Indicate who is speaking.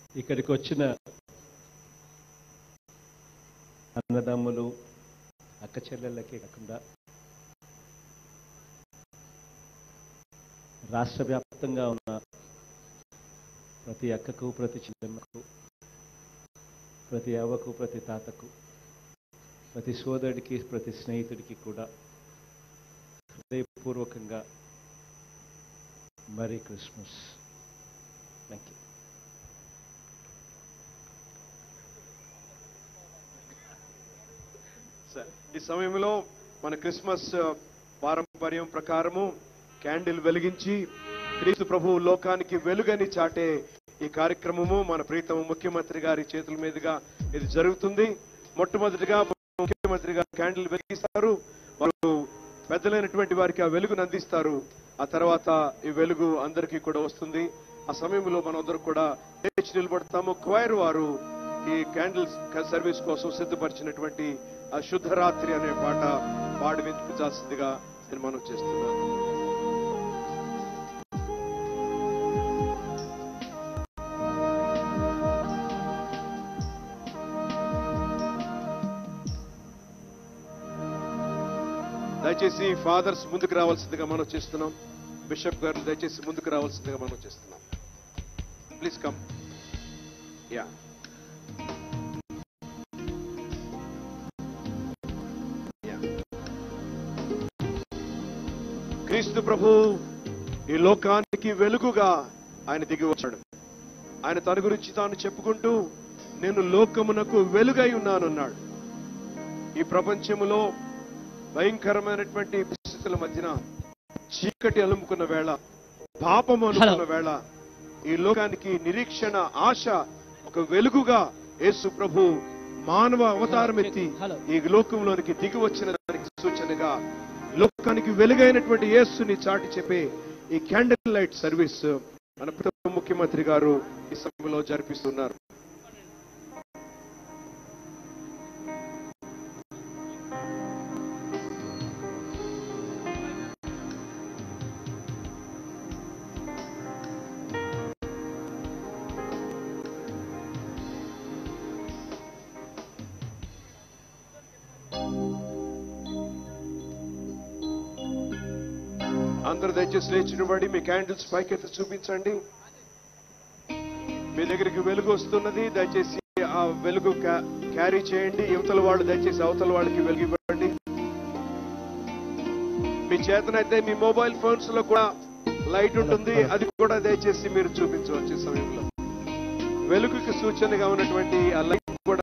Speaker 1: ఇక్కడికి వచ్చిన అన్నదమ్ములు అక్క చెల్లెళ్ళకే కాకుండా రాష్ట్ర వ్యాప్తంగా ఉన్న ప్రతి అక్కకు ప్రతి చెల్లెమ్మకు ప్రతి అవ్వకు ప్రతి తాతకు ప్రతి సోదరుడికి ప్రతి స్నేహితుడికి కూడా హృదయపూర్వకంగా మరీ క్రిస్మస్ థ్యాంక్ యూ
Speaker 2: సరే. ఈ సమయంలో మన క్రిస్మస్ ఆ, పారంపర్యం ప్రకారము క్యాండిల్ వెలిగించి క్రీస్తు ప్రభు లోకానికి వెలుగని చాటే ఈ కార్యక్రమము మన ప్రీతమ ముఖ్యమంత్రి గారి చేతుల మీదుగా ఇది జరుగుతుంది మొట్టమొదటిగా ముఖ్యమంత్రి గారు క్యాండిల్ వెలిగిస్తారు వారు పెద్దలైనటువంటి వారికి ఆ వెలుగును అందిస్తారు ఆ తర్వాత ఈ వెలుగు అందరికీ కూడా వస్తుంది ఆ సమయంలో మనం అందరూ కూడా లేచి నిలబడతాము క్వైర్ వారు ఈ క్యాండిల్స్ సర్వీస్ కోసం సిద్ధపరిచినటువంటి ఆ శుద్ధరాత్రి అనే పాట పాడి వినిపించాల్సిందిగా నేను మనం చేస్తున్నాను దయచేసి ఫాదర్స్ ముందుకు రావాల్సిందిగా మనం చేస్తున్నాం బిషప్ గారు దయచేసి ముందుకు రావాల్సిందిగా మనం చేస్తున్నాం ప్లీజ్ కమ్ యా క్రీస్తు ప్రభు ఈ లోకానికి వెలుగుగా ఆయన దిగి వచ్చాడు ఆయన తన గురించి తాను చెప్పుకుంటూ నేను లోకమునకు వెలుగై ఉన్నానన్నాడు ఈ ప్రపంచములో భయంకరమైనటువంటి పరిస్థితుల మధ్యన చీకటి అలుముకున్న వేళ పాపం అనుకున్న వేళ ఈ లోకానికి నిరీక్షణ ఆశ ఒక వెలుగుగా యేసు ప్రభు మానవ అవతారం ఎత్తి ఈ లోకంలోనికి దిగి వచ్చిన దానికి సూచనగా లోకానికి వెలుగైనటువంటి యేసుని చాటి చెప్పే ఈ క్యాండిల్ లైట్ సర్వీస్ మన ప్రభుత్వ ముఖ్యమంత్రి గారు ఈ సమయంలో జరిపిస్తున్నారు అందరూ దయచేసి లేచి నిలబడి మీ క్యాండిల్స్ పైకెత్తి చూపించండి మీ దగ్గరికి వెలుగు వస్తున్నది దయచేసి ఆ వెలుగు క్యా- క్యారీ చేయండి యువతల వాళ్ళు దయచేసి అవతల వాళ్ళకి వెలుగు ఇవ్వండి మీ చేతనైతే మీ మొబైల్ ఫోన్స్ లో కూడా లైట్ ఉంటుంది అది కూడా దయచేసి మీరు చూపించవచ్చు ఈ సమయంలో వెలుగుకి సూచనగా ఉన్నటువంటి ఆ లైట్